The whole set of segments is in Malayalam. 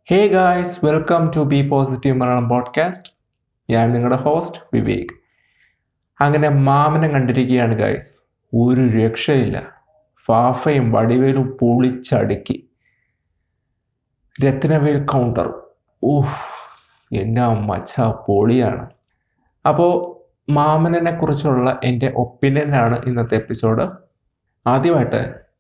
hey guys welcome to B positive Malayalam podcast ഞാൻ നിങ്ങളുടെ ഹോസ്റ്റ് വിവേക് അങ്ങനെ മാമനെ കണ്ടിരിക്കുകയാണ് ഗായ്സ് ഒരു രക്ഷയില്ല ഫാഫയും വടിവേലും പൊളിച്ചടുക്കി രത്നവേൽ കൗണ്ടർ ഓഹ് എന്നാ മച്ച പൊളിയാണ് അപ്പോൾ മാമനെ കുറിച്ചുള്ള എൻ്റെ ഒപ്പീനിയനാണ് ഇന്നത്തെ എപ്പിസോഡ് ആദ്യമായിട്ട്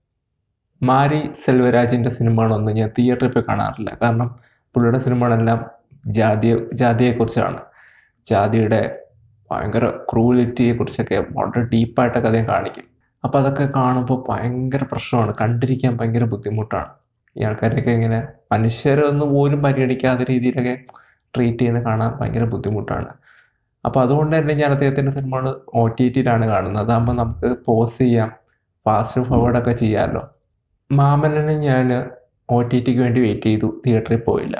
മാരി സെൽവരാജിൻ്റെ സിനിമകളൊന്നും ഞാൻ തിയേറ്ററിൽ പോയി കാണാറില്ല കാരണം പുള്ളിയുടെ സിനിമകളെല്ലാം ജാതിയെ ജാതിയെക്കുറിച്ചാണ് ജാതിയുടെ ഭയങ്കര ക്രൂലിറ്റിയെക്കുറിച്ചൊക്കെ വളരെ ഡീപ്പായിട്ടൊക്കെ അദ്ദേഹം കാണിക്കും അപ്പോൾ അതൊക്കെ കാണുമ്പോൾ ഭയങ്കര പ്രശ്നമാണ് കണ്ടിരിക്കാൻ ഭയങ്കര ബുദ്ധിമുട്ടാണ് ഈ ആൾക്കാരൊക്കെ ഇങ്ങനെ മനുഷ്യരൊന്നും പോലും പരിഗണിക്കാത്ത രീതിയിലൊക്കെ ട്രീറ്റ് ചെയ്യുന്ന കാണാൻ ഭയങ്കര ബുദ്ധിമുട്ടാണ് അപ്പോൾ അതുകൊണ്ട് തന്നെ ഞാൻ അദ്ദേഹത്തിൻ്റെ സിനിമകൾ ഒ ടി ടിയിലാണ് കാണുന്നത് അതാകുമ്പോൾ നമുക്ക് പോസ് ചെയ്യാം ഫാസ്റ്റ് ഫോർവേഡൊക്കെ ചെയ്യാമല്ലോ മാമനന് ഞാൻ ഒ ടി ടിക്ക് വേണ്ടി വെയിറ്റ് ചെയ്തു തിയേറ്ററിൽ പോയില്ല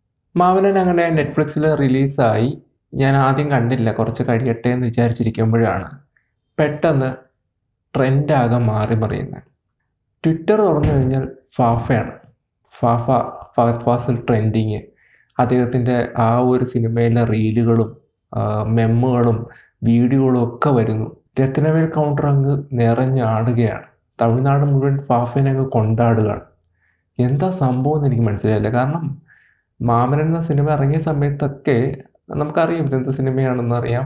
മാമനൻ അങ്ങനെ നെറ്റ്ഫ്ലിക്സിൽ റിലീസായി ഞാൻ ആദ്യം കണ്ടില്ല കുറച്ച് കഴിയട്ടെ എന്ന് വിചാരിച്ചിരിക്കുമ്പോഴാണ് പെട്ടെന്ന് ട്രെൻഡാകെ മാറി മറിയുന്നത് ട്വിറ്റർ തുറന്നു കഴിഞ്ഞാൽ ഫാഫയാണ് ഫാഫ ഫഹദ് ഫാസിൽ ട്രെൻഡിങ് അദ്ദേഹത്തിൻ്റെ ആ ഒരു സിനിമയിലെ റീലുകളും മെമ്മുകളും വീഡിയോകളും ഒക്കെ വരുന്നു രത്നവേൽ കൗണ്ടർ അങ്ങ് നിറഞ്ഞാടുകയാണ് തമിഴ്നാട് മുഴുവൻ ഫാഫിനെ അങ്ങ് കൊണ്ടാടുകയാണ് എന്താ സംഭവം എന്ന് എനിക്ക് മനസ്സിലായില്ല കാരണം മാമൻ എന്ന സിനിമ ഇറങ്ങിയ സമയത്തൊക്കെ നമുക്കറിയാം ഇതെന്ത് സിനിമയാണെന്ന് അറിയാം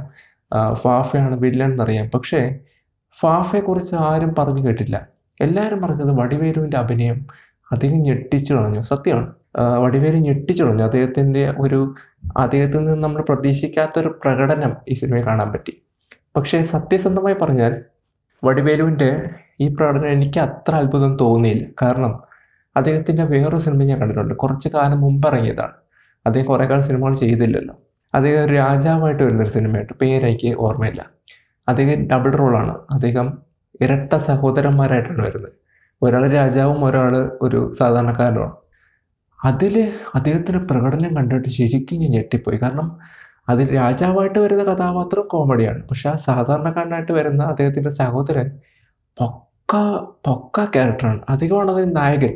ഫാഫയാണ് വില്ലൻ എന്നറിയാം പക്ഷേ ഫാഫയെക്കുറിച്ച് ആരും പറഞ്ഞു കേട്ടില്ല എല്ലാവരും പറഞ്ഞത് വടിവേലുവിൻ്റെ അഭിനയം അദ്ദേഹം ഞെട്ടിച്ചു കളഞ്ഞു സത്യമാണ് വടിവേലു ഞെട്ടിച്ചു കളഞ്ഞു അദ്ദേഹത്തിൻ്റെ ഒരു അദ്ദേഹത്തിൽ നിന്ന് നമ്മൾ പ്രതീക്ഷിക്കാത്തൊരു പ്രകടനം ഈ സിനിമയിൽ കാണാൻ പറ്റി പക്ഷേ സത്യസന്ധമായി പറഞ്ഞാൽ വടിവേലുവിൻ്റെ ഈ പ്രകടനം എനിക്ക് അത്ര അത്ഭുതം തോന്നിയില്ല കാരണം അദ്ദേഹത്തിൻ്റെ വേറൊരു സിനിമ ഞാൻ കണ്ടിട്ടുണ്ട് കുറച്ച് കാലം മുമ്പ് ഇറങ്ങിയതാണ് അദ്ദേഹം കുറേ കാലം സിനിമകൾ ചെയ്തില്ലല്ലോ അദ്ദേഹം ഒരു രാജാവായിട്ട് വരുന്നൊരു സിനിമയായിട്ട് പേരെനിക്ക് ഓർമ്മയില്ല അദ്ദേഹം ഡബിൾ റോളാണ് അദ്ദേഹം ഇരട്ട സഹോദരന്മാരായിട്ടാണ് വരുന്നത് ഒരാൾ രാജാവും ഒരാൾ ഒരു സാധാരണക്കാരനുമാണ് അതിൽ അദ്ദേഹത്തിൻ്റെ പ്രകടനം കണ്ടിട്ട് ശരിക്കും ഞാൻ ഞെട്ടിപ്പോയി കാരണം അതിൽ രാജാവായിട്ട് വരുന്ന കഥാപാത്രം കോമഡിയാണ് പക്ഷെ ആ സാധാരണക്കാരനായിട്ട് വരുന്ന അദ്ദേഹത്തിൻ്റെ സഹോദരൻ പൊക്ക പൊക്ക ക്യാരക്ടറാണ് അധികമാണ് അത് നായകൻ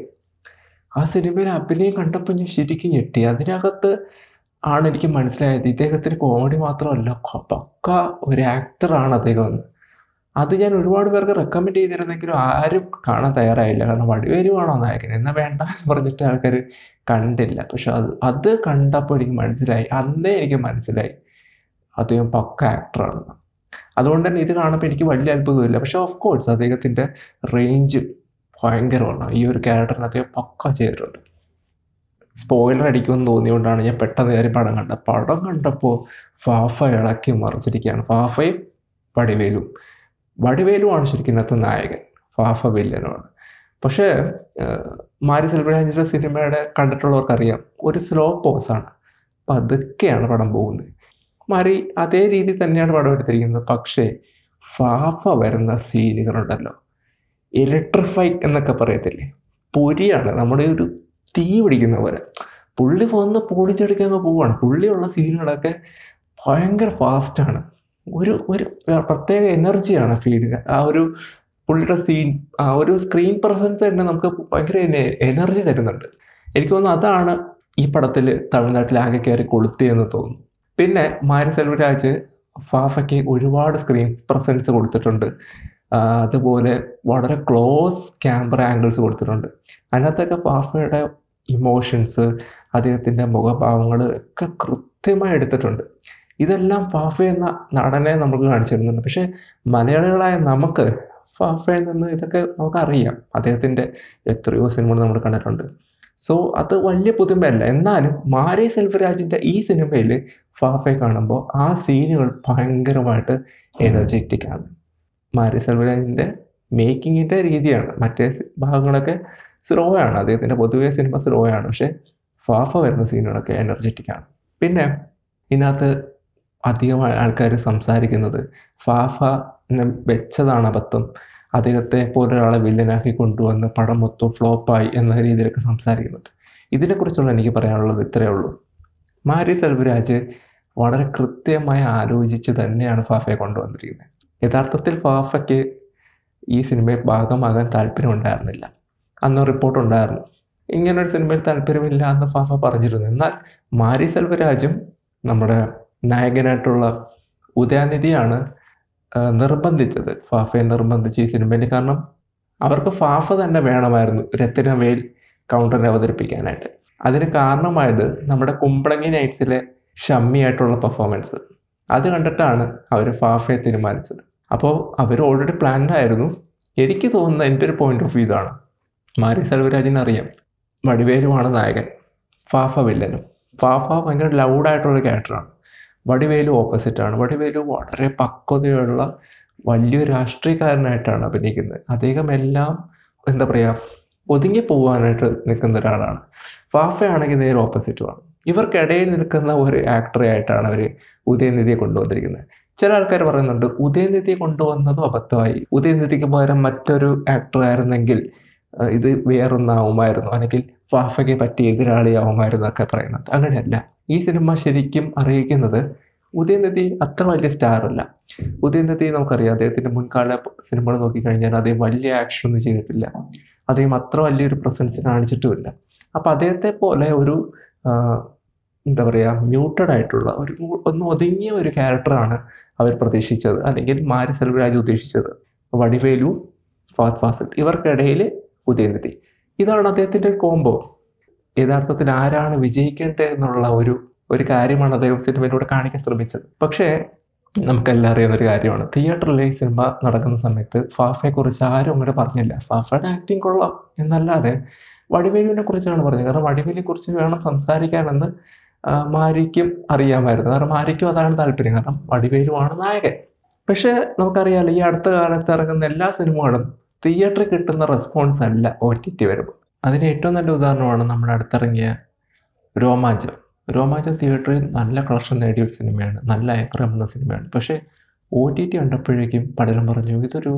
ആ സിനിമയിൽ അഭിനയം കണ്ടപ്പോൾ ഞാൻ ശരിക്കും ഞെട്ടി അതിനകത്ത് ആണ് എനിക്ക് മനസ്സിലായത് ഇദ്ദേഹത്തിന് കോമഡി മാത്രമല്ല പക്ക ഒരു ആക്ടറാണ് അദ്ദേഹം എന്ന് അത് ഞാൻ ഒരുപാട് പേർക്ക് റെക്കമെൻഡ് ചെയ്തിരുന്നെങ്കിലും ആരും കാണാൻ തയ്യാറായില്ല കാരണം വടിവേരുവാണോ നായകൻ എന്നാൽ വേണ്ട എന്ന് പറഞ്ഞിട്ട് ആൾക്കാർ കണ്ടില്ല പക്ഷെ അത് അത് കണ്ടപ്പോൾ എനിക്ക് മനസ്സിലായി അന്നേ എനിക്ക് മനസ്സിലായി അദ്ദേഹം പക്ക ആക്ടറാണെന്ന് അതുകൊണ്ട് തന്നെ ഇത് കാണുമ്പോൾ എനിക്ക് വലിയ അത്ഭുതമില്ല പക്ഷെ ഓഫ് കോഴ്സ് അദ്ദേഹത്തിൻ്റെ റേഞ്ച് ഭയങ്കരമാണ് ഈ ഒരു ക്യാരക്ടറിന് അദ്ദേഹം പക്ക ചെയ്തിട്ടുണ്ട് സ്പോയിലർ അടിക്കുമെന്ന് തോന്നിയുകൊണ്ടാണ് ഞാൻ പെട്ടെന്ന് കയറി പടം കണ്ടത് പടം കണ്ടപ്പോൾ ഫാഫ ഇളക്കി മറിച്ചിരിക്കുകയാണ് ഫാഫയും വടിവേലും വടിവേലുമാണ് ശരിക്കും ഇന്നത്തെ നായകൻ ഫാഫ വില്ലനുമാണ് പക്ഷേ മാരി സെൽവരാജിൻ്റെ സിനിമയുടെ കണ്ടിട്ടുള്ളവർക്കറിയാം ഒരു സ്ലോ പോസാണ് പതുക്കെയാണ് പടം പോകുന്നത് മാരി അതേ രീതിയിൽ തന്നെയാണ് പടം എടുത്തിരിക്കുന്നത് പക്ഷേ ഫാഫ വരുന്ന സീനുകളുണ്ടല്ലോ ഇലക്ട്രിഫൈ എന്നൊക്കെ പറയത്തില്ലേ പൊരിയാണ് നമ്മുടെ ഒരു തീ പിടിക്കുന്ന പോലെ പുള്ളി വന്ന് പൊളിച്ചെടുക്കാൻ പോവാണ് പുള്ളിയുള്ള സീനുകളൊക്കെ ഭയങ്കര ഫാസ്റ്റാണ് ഒരു ഒരു പ്രത്യേക എനർജിയാണ് ഫീലിന് ആ ഒരു പുള്ളിയുടെ സീൻ ആ ഒരു സ്ക്രീൻ പ്രസൻസ് തന്നെ നമുക്ക് ഭയങ്കര എനർജി തരുന്നുണ്ട് എനിക്ക് തോന്നുന്നു അതാണ് ഈ പടത്തിൽ തമിഴ്നാട്ടിൽ ആകെ കയറി കൊളുത്തിയെന്ന് തോന്നുന്നു പിന്നെ മാരി സെൽവരാജ് ഫാഫയ്ക്ക് ഒരുപാട് സ്ക്രീൻ പ്രസൻസ് കൊടുത്തിട്ടുണ്ട് അതുപോലെ വളരെ ക്ലോസ് ക്യാമറ ആംഗിൾസ് കൊടുത്തിട്ടുണ്ട് അതിനകത്തൊക്കെ ഫാഫയുടെ ഇമോഷൻസ് അദ്ദേഹത്തിൻ്റെ മുഖഭാവങ്ങൾ ഒക്കെ കൃത്യമായി എടുത്തിട്ടുണ്ട് ഇതെല്ലാം ഫാഫ എന്ന നടനെ നമുക്ക് കാണിച്ചു തരുന്നുണ്ട് പക്ഷേ മലയാളികളായ നമുക്ക് ഫാഫയിൽ നിന്ന് ഇതൊക്കെ നമുക്കറിയാം അദ്ദേഹത്തിൻ്റെ എത്രയോ സിനിമകൾ നമ്മൾ കണ്ടിട്ടുണ്ട് സോ അത് വലിയ പുതുമയല്ല എന്നാലും മാരി സെൽവരാജിൻ്റെ ഈ സിനിമയിൽ ഫാഫയെ കാണുമ്പോൾ ആ സീനുകൾ ഭയങ്കരമായിട്ട് എനർജറ്റിക് ആണ് മാരി സെൽവരാജിൻ്റെ മേക്കിങ്ങിൻ്റെ രീതിയാണ് മറ്റേ ഭാഗങ്ങളൊക്കെ സ്ലോ ആണ് അദ്ദേഹത്തിൻ്റെ പൊതുവെ സിനിമ സ്ലോ ആണ് പക്ഷേ ഫാഫ വരുന്ന സീനുകളൊക്കെ എനർജറ്റിക് ആണ് പിന്നെ ഇതിനകത്ത് അധികം ആൾക്കാർ സംസാരിക്കുന്നത് ഫാഫനെ വെച്ചതാണ് അബദ്ധം അദ്ദേഹത്തെ പോലെ ഒരാളെ വില്ലനാക്കി കൊണ്ടുവന്ന് പടം മൊത്തം ഫ്ലോപ്പായി എന്ന രീതിയിലൊക്കെ സംസാരിക്കുന്നുണ്ട് ഇതിനെക്കുറിച്ചുള്ള എനിക്ക് പറയാനുള്ളത് ഇത്രയേ ഉള്ളൂ മാരി സെൽവരാജ് വളരെ കൃത്യമായി ആലോചിച്ച് തന്നെയാണ് ഫാഫയെ കൊണ്ടുവന്നിരിക്കുന്നത് യഥാർത്ഥത്തിൽ ഫാഫയ്ക്ക് ഈ സിനിമയിൽ ഭാഗമാകാൻ താല്പര്യം ഉണ്ടായിരുന്നില്ല അന്ന് റിപ്പോർട്ട് ഉണ്ടായിരുന്നു ഇങ്ങനൊരു സിനിമയിൽ താല്പര്യമില്ല എന്ന് ഫാഫ പറഞ്ഞിരുന്നു എന്നാൽ മാരി സെൽവരാജും നമ്മുടെ നായകനായിട്ടുള്ള ഉദയനിധിയാണ് ആ, നിർബന്ധിച്ചത് ഫാഫയെ നിർബന്ധിച്ച് ഈ സിനിമയിൽ കാരണം അവർക്ക് ഫാഫ തന്നെ വേണമായിരുന്നു രത്തിനവേൽ കൗണ്ടറിനെ അവതരിപ്പിക്കാനായിട്ട് അതിന് കാരണമായത് നമ്മുടെ കുമ്പളങ്ങി നൈറ്റ്സിലെ ഷമ്മിയായിട്ടുള്ള പെർഫോമൻസ് അത് കണ്ടിട്ടാണ് അവർ ഫാഫയെ തീരുമാനിച്ചത് അപ്പോൾ അവർ ഓൾറെഡി പ്ലാൻഡ് ആയിരുന്നു എനിക്ക് തോന്നുന്ന എൻ്റെ ഒരു പോയിന്റ് ഓഫ് വ്യൂ ഇതാണ് മാരി സെൽവരാജിന് അറിയാം വടിവേലുമാണ് നായകൻ ഫാഫ വില്ലനും ഫാഫ ഭയങ്കര ലൗഡായിട്ടുള്ള ക്യാരക്ടറാണ് വടിവേലു ഓപ്പോസിറ്റാണ് വടിവേലു വളരെ പക്വതയുള്ള വലിയൊരു രാഷ്ട്രീയക്കാരനായിട്ടാണ് അഭിനയിക്കുന്നത് അദ്ദേഹം എല്ലാം എന്താ പറയുക ഒതുങ്ങി പോകാനായിട്ട് നിൽക്കുന്ന ഒരാളാണ് ഫാഫയാണെങ്കിൽ നേരെ ഓപ്പോസിറ്റുമാണ് ഇവർക്കിടയിൽ നിൽക്കുന്ന ഒരു ആക്ടറെ ആയിട്ടാണ് അവർ ഉദയനിധിയെ കൊണ്ടുവന്നിരിക്കുന്നത് ചില ആൾക്കാർ പറയുന്നുണ്ട് ഉദയനിധിയെ കൊണ്ടുവന്നതും അബദ്ധമായി ഉദയനിധിക്ക് പകരം മറ്റൊരു ആക്ടർ ആയിരുന്നെങ്കിൽ അഹ് ഇത് വേറൊന്നാവുമായിരുന്നു അല്ലെങ്കിൽ ഫാഫയ്ക്ക് പറ്റിയ എതിരാളിയാവുമായിരുന്നു ഒക്കെ പറയുന്നുണ്ട് അങ്ങനെയല്ല ഈ സിനിമ ശരിക്കും അറിയിക്കുന്നത് ഉദയനിധി അത്ര വലിയ സ്റ്റാർ അല്ല ഉദയനിധി നമുക്കറിയാം അദ്ദേഹത്തിൻ്റെ മുൻകാല സിനിമകൾ നോക്കിക്കഴിഞ്ഞാൽ അദ്ദേഹം വലിയ ആക്ഷൻ ഒന്നും ചെയ്തിട്ടില്ല അദ്ദേഹം അത്ര വലിയൊരു പ്രസൻസ് കാണിച്ചിട്ടുമില്ല അപ്പോൾ അദ്ദേഹത്തെ പോലെ ഒരു ആ, എന്താ പറയുക മ്യൂട്ടഡ് ആയിട്ടുള്ള ഒരു ഒന്ന് ഒതുങ്ങിയ ഒരു ക്യാരക്ടറാണ് അവർ പ്രതീക്ഷിച്ചത് അല്ലെങ്കിൽ മാരി സെൽവരാജ് ഉദ്ദേശിച്ചത് വടിവേലു ഫാസ്റ്റ് ഫാസിൽ ഇവർക്കിടയിൽ ഉദയനിധി ഇതാണ് അദ്ദേഹത്തിൻ്റെ കോംബോ യഥാർത്ഥത്തിൽ ആരാണ് വിജയിക്കേണ്ടത് എന്നുള്ള ഒരു ഒരു കാര്യമാണ് അദ്ദേഹം സിനിമയിലൂടെ കാണിക്കാൻ ശ്രമിച്ചത് പക്ഷേ നമുക്കെല്ലാം അറിയുന്ന ഒരു കാര്യമാണ് തിയേറ്ററിലെ ഈ സിനിമ നടക്കുന്ന സമയത്ത് ഫാഫയെ കുറിച്ച് ആരും അങ്ങനെ പറഞ്ഞില്ല ഫാഫയുടെ ആക്ടിങ് കൊള്ളാം എന്നല്ലാതെ വടിവേലുവിനെ കുറിച്ചാണ് പറഞ്ഞത് കാരണം വടിവേലിനെ കുറിച്ച് വേണം സംസാരിക്കാനെന്ന് ആ, മാരിക്കും അറിയാമായിരുന്നു കാരണം മാരിക്കും അതാണ് താല്പര്യം കാരണം വടിവേലുവാണ് നായകൻ പക്ഷേ നമുക്കറിയാലോ ഈ അടുത്ത കാലത്ത് ഇറങ്ങുന്ന എല്ലാ സിനിമകളും തിയേറ്ററിൽ കിട്ടുന്ന റെസ്പോൺസ് അല്ല ഒ ടി ടി വരുമ്പോൾ അതിന് ഏറ്റവും നല്ല ഉദാഹരണമാണ് നമ്മുടെ അടുത്തിറങ്ങിയ രോമാഞ്ചം രോമാഞ്ചം തിയേറ്ററിൽ നല്ല കളക്ഷൻ നേടിയ ഒരു സിനിമയാണ് നല്ല അഭിപ്രായം വന്ന സിനിമയാണ് പക്ഷേ ഒ ടി ടി കണ്ടപ്പോഴേക്കും പലരും പറഞ്ഞു ഇതൊരു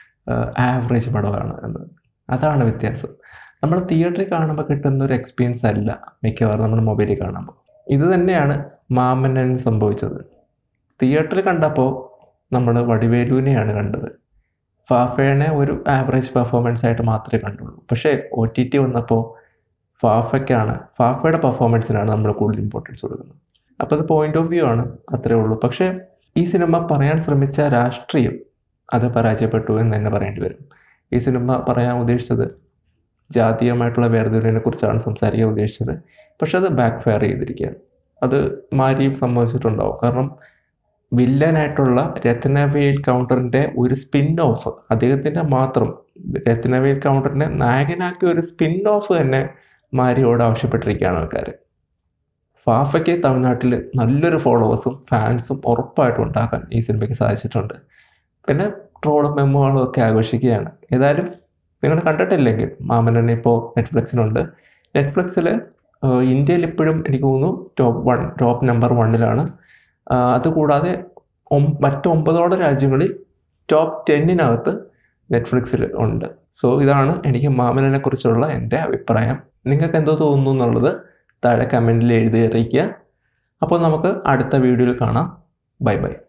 ആവറേജ് പടമാണ് എന്ന് അതാണ് വ്യത്യാസം നമ്മൾ തിയേറ്ററിൽ കാണുമ്പോൾ കിട്ടുന്ന ഒരു എക്സ്പീരിയൻസ് അല്ല മിക്കവാറും നമ്മൾ മൊബൈലിൽ കാണുമ്പോൾ ഇത് തന്നെയാണ് മാമന്നൻ സംഭവിച്ചത് തിയേറ്ററിൽ കണ്ടപ്പോൾ നമ്മൾ വടിവേലുവിനെയാണ് കണ്ടത് ഫാഫയെ ഒരു ആവറേജ് പെർഫോമൻസ് ആയിട്ട് മാത്രമേ കണ്ടുള്ളൂ പക്ഷേ ഒ ടി ടി വന്നപ്പോൾ ഫാഫയ്ക്കാണ് ഫാഫയുടെ പെർഫോമൻസിനാണ് നമ്മൾ കൂടുതൽ ഇമ്പോർട്ടൻസ് കൊടുക്കുന്നത് അപ്പോൾ അത് പോയിന്റ് ഓഫ് വ്യൂ ആണ് അത്രേ ഉള്ളൂ പക്ഷേ ഈ സിനിമ പറയാൻ ശ്രമിച്ച രാഷ്ട്രീയം അത് പരാജയപ്പെട്ടു എന്ന് തന്നെ പറയേണ്ടി വരും ഈ സിനിമ പറയാൻ ഉദ്ദേശിച്ചത് ജാതീയമായിട്ടുള്ള വേർതിരിവിനെ കുറിച്ചാണ് സംസാരിക്കാൻ ഉദ്ദേശിച്ചത് പക്ഷെ അത് ബാക്ക് ഫയർ ചെയ്തിരിക്കുകയാണ് അത് മാരിയും സംഭവിച്ചിട്ടുണ്ടാവും കാരണം വില്ലനായിട്ടുള്ള രത്നവേൽ കൗണ്ടറിൻ്റെ ഒരു സ്പിൻ ഓഫ് അദ്ദേഹത്തിൻ്റെ മാത്രം രത്നവേൽ കൗണ്ടറിനെ നായകനാക്കിയ ഒരു സ്പിൻ ഓഫ് തന്നെ മാരിയോട് ആവശ്യപ്പെട്ടിരിക്കുകയാണ് ആൾക്കാർ ഫാഫയ്ക്ക് തമിഴ്നാട്ടിൽ നല്ലൊരു ഫോളോവേഴ്സും ഫാൻസും ഉറപ്പായിട്ടും ഉണ്ടാക്കാൻ ഈ സിനിമയ്ക്ക് സാധിച്ചിട്ടുണ്ട് പിന്നെ ട്രോളും മെമ്മോകളും ഒക്കെ ആഘോഷിക്കുകയാണ് ഏതായാലും നിങ്ങൾ കണ്ടിട്ടില്ലെങ്കിൽ മാമനന്നെ ഇപ്പോൾ നെറ്റ്ഫ്ലിക്സിലുണ്ട് നെറ്റ്ഫ്ലിക്സിൽ ഇന്ത്യയിൽ ഇപ്പോഴും എനിക്ക് തോന്നുന്നു ടോപ്പ് വൺ ടോപ്പ് നമ്പർ വണ്ണിലാണ് അതുകൂടാതെ ഒം- മറ്റ് ഒമ്പതോളം രാജ്യങ്ങളിൽ ടോപ്പ് ടെന്നിനകത്ത് നെറ്റ്ഫ്ലിക്സിൽ ഉണ്ട് സോ ഇതാണ് എനിക്ക് മാമനെ കുറിച്ചുള്ള എൻ്റെ അഭിപ്രായം നിങ്ങൾക്ക് എന്തോ തോന്നുന്നു എന്നുള്ളത് താഴെ കമൻറ്റിൽ എഴുതി അറിയിക്കുക അപ്പോൾ നമുക്ക് അടുത്ത വീഡിയോയിൽ കാണാം ബൈ ബൈ